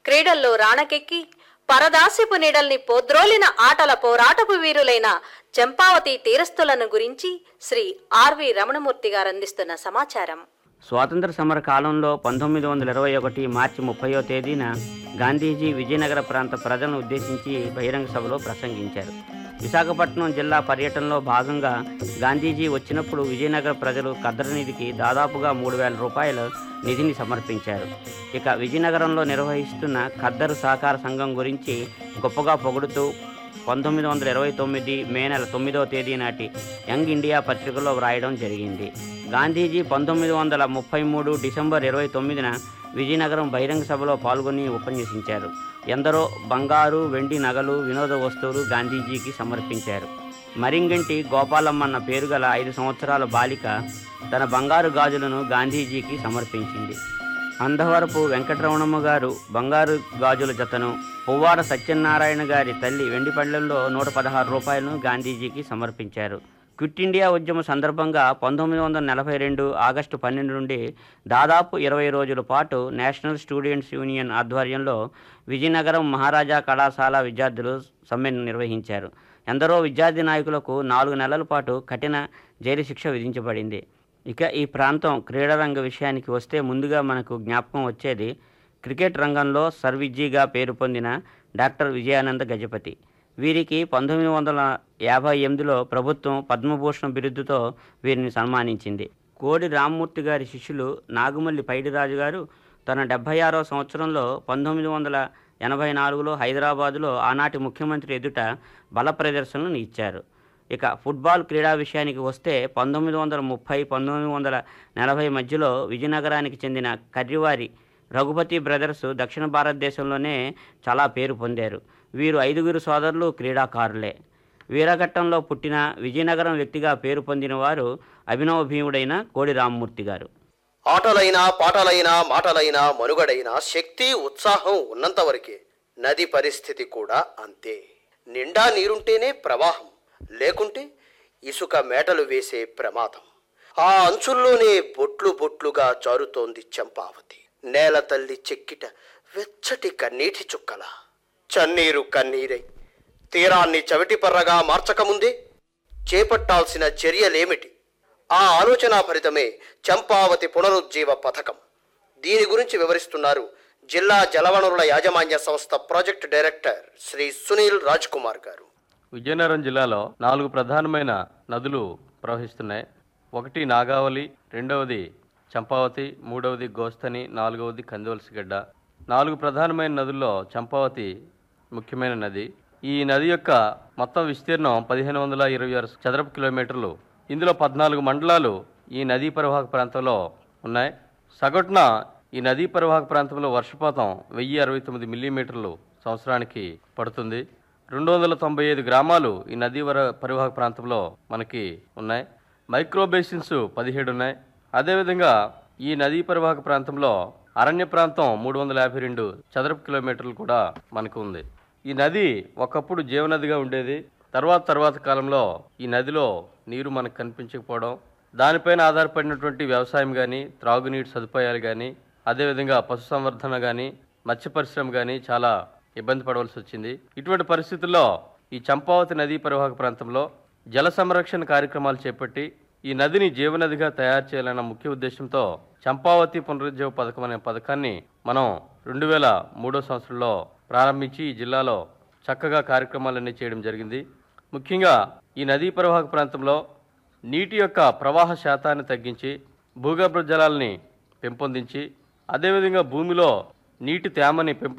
క్రీడల్లో రాణకెక్కి పరదాస్యపు నీడల్ని పోద్రోలిన ఆటల పోరాటపు వీరులైన చంపావతి తీరస్తులను గురించి శ్రీ ఆర్వి రమణమూర్తి గారు అందిస్తున్న సమాచారం స్వాతంత్ర సమర కాలంలో పంతొమ్మిది వందల ఇరవై ఒకటి మార్చి ముప్పయో తేదీన గాంధీజీ విజయనగర ప్రాంత ప్రజలను ఉద్దేశించి బహిరంగ సభలో ప్రసంగించారు విశాఖపట్నం జిల్లా పర్యటనలో భాగంగా గాంధీజీ వచ్చినప్పుడు విజయనగర ప్రజలు ఖద్దరు నిధికి దాదాపుగా మూడు వేల రూపాయల నిధిని సమర్పించారు ఇక విజయనగరంలో నిర్వహిస్తున్న ఖద్దరు సహకార సంఘం గురించి గొప్పగా పొగుడుతూ పంతొమ్మిది వందల ఇరవై తొమ్మిది మే నెల తొమ్మిదవ తేదీ నాటి యంగ్ ఇండియా పత్రికలో వ్రాయడం జరిగింది గాంధీజీ పంతొమ్మిది వందల ముప్పై మూడు డిసెంబర్ ఇరవై తొమ్మిదిన విజయనగరం బహిరంగ సభలో పాల్గొని ఉపన్యసించారు ఎందరో బంగారు వెండి నగలు వినోద వస్తువులు గాంధీజీకి సమర్పించారు మరింగంటి గోపాలమ్మన్న పేరు గల ఐదు సంవత్సరాల బాలిక తన బంగారు గాజులను గాంధీజీకి సమర్పించింది అందవరపు వెంకటరమణమ్మ గారు బంగారు గాజుల జతను పువ్వాడ సత్యనారాయణ గారి తల్లి వెండిపళ్ళెంలో నూట పదహారు రూపాయలను గాంధీజీకి సమర్పించారు క్విట్ ఇండియా ఉద్యమ సందర్భంగా పంతొమ్మిది వందల నలభై రెండు ఆగస్టు పన్నెండు నుండి దాదాపు ఇరవై రోజుల పాటు నేషనల్ స్టూడెంట్స్ యూనియన్ ఆధ్వర్యంలో విజయనగరం మహారాజా కళాశాల విద్యార్థులు సమ్మెను నిర్వహించారు ఎందరో విద్యార్థి నాయకులకు నాలుగు నెలల పాటు కఠిన జైలు శిక్ష విధించబడింది ఇక ఈ ప్రాంతం క్రీడారంగ విషయానికి వస్తే ముందుగా మనకు జ్ఞాపకం వచ్చేది క్రికెట్ రంగంలో సర్విజ్జీగా పేరు పొందిన డాక్టర్ విజయానంద గజపతి వీరికి పంతొమ్మిది వందల యాభై ఎనిమిదిలో ప్రభుత్వం పద్మభూషణ్ బిరుదుతో వీరిని సన్మానించింది కోడి రామ్మూర్తి గారి శిష్యులు నాగుమల్లి పైడిరాజు గారు తన డెబ్భై ఆరో సంవత్సరంలో పంతొమ్మిది వందల ఎనభై నాలుగులో హైదరాబాదులో ఆనాటి ముఖ్యమంత్రి ఎదుట బల ప్రదర్శనను ఇచ్చారు ఇక ఫుట్బాల్ క్రీడా విషయానికి వస్తే పంతొమ్మిది వందల ముప్పై పంతొమ్మిది వందల నలభై మధ్యలో విజయనగరానికి చెందిన కర్రివారి రఘుపతి బ్రదర్స్ దక్షిణ భారతదేశంలోనే చాలా పేరు పొందారు వీరు ఐదుగురు సోదరులు క్రీడాకారులే వీరఘట్టంలో పుట్టిన విజయనగరం వ్యక్తిగా పేరు పొందిన వారు అభినవ భీముడైన కోడి రామ్మూర్తి గారు ఆటలైనా పాటలైనా మాటలైనా మనుగడైనా శక్తి ఉత్సాహం ఉన్నంత వరకే నది పరిస్థితి కూడా అంతే నిండా నీరుంటేనే ప్రవాహం లేకుంటే ఇసుక మేటలు వేసే ప్రమాదం ఆ అంచుల్లోనే బొట్లు బొట్లుగా జారుతోంది చంపావతి నేల తల్లి చెక్కిట వెచ్చటి కన్నీటి చుక్కల చన్నీరు కన్నీరై తీరాన్ని చవిటిపర్రగా మార్చకముందే చేపట్టాల్సిన చర్యలేమిటి ఆ ఆలోచనాభరితమే చంపావతి పునరుజ్జీవ పథకం దీని గురించి వివరిస్తున్నారు జిల్లా జలవనరుల యాజమాన్య సంస్థ ప్రాజెక్ట్ డైరెక్టర్ శ్రీ సునీల్ రాజ్ కుమార్ గారు విజయనగరం జిల్లాలో నాలుగు ప్రధానమైన నదులు ప్రవహిస్తున్నాయి ఒకటి నాగావళి రెండవది చంపావతి మూడవది గోస్తని నాలుగవది కందివలసిగడ్డ నాలుగు ప్రధానమైన నదుల్లో చంపావతి ముఖ్యమైన నది ఈ నది యొక్క మొత్తం విస్తీర్ణం పదిహేను వందల ఇరవై ఆరు చదరపు కిలోమీటర్లు ఇందులో పద్నాలుగు మండలాలు ఈ నదీ పరివాహక ప్రాంతంలో ఉన్నాయి సగటున ఈ నదీ పరివాహక ప్రాంతంలో వర్షపాతం వెయ్యి అరవై తొమ్మిది మిల్లీమీటర్లు సంవత్సరానికి పడుతుంది రెండు వందల తొంభై ఐదు గ్రామాలు ఈ నదీ వర పరివాహక ప్రాంతంలో మనకి ఉన్నాయి మైక్రో బేసిన్స్ పదిహేడు ఉన్నాయి అదేవిధంగా ఈ నదీ పరివాహక ప్రాంతంలో అరణ్య ప్రాంతం మూడు వందల యాభై రెండు చదరపు కిలోమీటర్లు కూడా మనకు ఉంది ఈ నది ఒకప్పుడు జీవనదిగా ఉండేది తర్వాత తర్వాత కాలంలో ఈ నదిలో నీరు మనకు కనిపించకపోవడం దానిపైన ఆధారపడినటువంటి వ్యవసాయం కానీ త్రాగునీటి సదుపాయాలు కానీ అదేవిధంగా పశుసంవర్ధన కానీ మత్స్య పరిశ్రమ కానీ చాలా ఇబ్బంది పడవలసి వచ్చింది ఇటువంటి పరిస్థితుల్లో ఈ చంపావతి నదీ పరివాహక ప్రాంతంలో జల సంరక్షణ కార్యక్రమాలు చేపట్టి ఈ నదిని జీవనదిగా తయారు చేయాలన్న ముఖ్య ఉద్దేశంతో చంపావతి పునరుజ్జీవ పథకం అనే పథకాన్ని మనం రెండు వేల మూడో సంవత్సరంలో ప్రారంభించి ఈ జిల్లాలో చక్కగా కార్యక్రమాలన్నీ చేయడం జరిగింది ముఖ్యంగా ఈ నదీ పరివాహక ప్రాంతంలో నీటి యొక్క ప్రవాహ శాతాన్ని తగ్గించి భూగర్భ జలాల్ని పెంపొందించి అదేవిధంగా భూమిలో నీటి తేమని పెంపొ